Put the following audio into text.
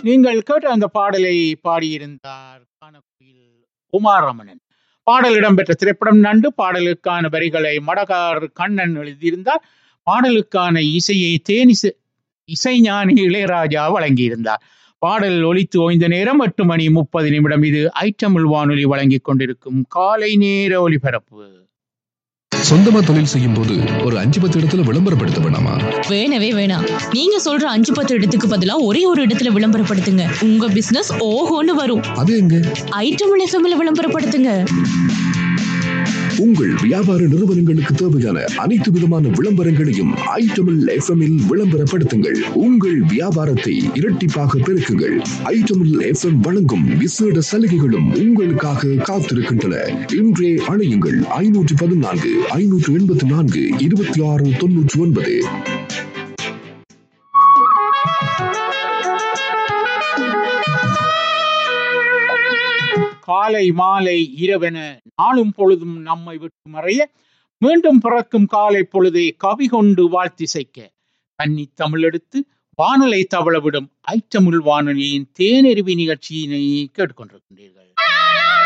நீங்கள் கேட்ட அந்த பாடலை பாடியிருந்தார் கானக்குயில் உமார் ரமணன் பாடல் இடம்பெற்ற திரைப்படம் நண்டு பாடலுக்கான வரிகளை மடகார் கண்ணன் எழுதியிருந்தார் பாடலுக்கான இசையை தேனிச இசைஞானி இளையராஜா வழங்கியிருந்தார் பாடல் ஒலித்து ஓய்ந்த நேரம் எட்டு மணி முப்பது நிமிடம் இது ஐட்டமிழ் வானொலி வழங்கிக் கொண்டிருக்கும் காலை நேர ஒலிபரப்பு சொந்தமா தொழில் செய்யும் போது ஒரு அஞ்சு பத்து இடத்துல விளம்பரப்படுத்த வேணாமா வேணவே வேணாம் நீங்க சொல்ற அஞ்சு பத்து இடத்துக்கு பதிலா ஒரே ஒரு இடத்துல விளம்பரப்படுத்துங்க உங்க பிசினஸ் ஓஹோன்னு வரும் அது எங்க ஐட்டமில் எஃப்எம்ல விளம்பரப்படுத்துங்க உங்கள் வியாபார நிறுவனங்களுக்கு தேவையான அனைத்து விதமான விளம்பரங்களையும் ஐட்டமில் எஃப்எம்மில் விளம்பரப்படுத்துங்கள் உங்கள் வியாபாரத்தை இரட்டிப்பாக பெருக்குங்கள் ஐட்டமில் எஃப்எம் வழங்கும் விசேட சலுகைகளும் உங்களுக்காக காத்திருக்கின்றன இன்றே அழையுங்கள் ஐநூற்று பதினான்கு ஐநூற்று எண்பத்தி நான்கு இருபத்தி ஆறு தொன்னூற்றி ஒன்பது காலை மாலை இரவென நாளும் பொழுதும் நம்மை விட்டு மறைய மீண்டும் பிறக்கும் காலை பொழுதை கவி கொண்டு வாழ்த்திசைக்க கன்னி தமிழெடுத்து வானலை தவளவிடும் ஐட்டமுள் வானொலியின் தேனெருவி நிகழ்ச்சியினை கேட்டுக்கொண்டிருக்கின்றீர்கள்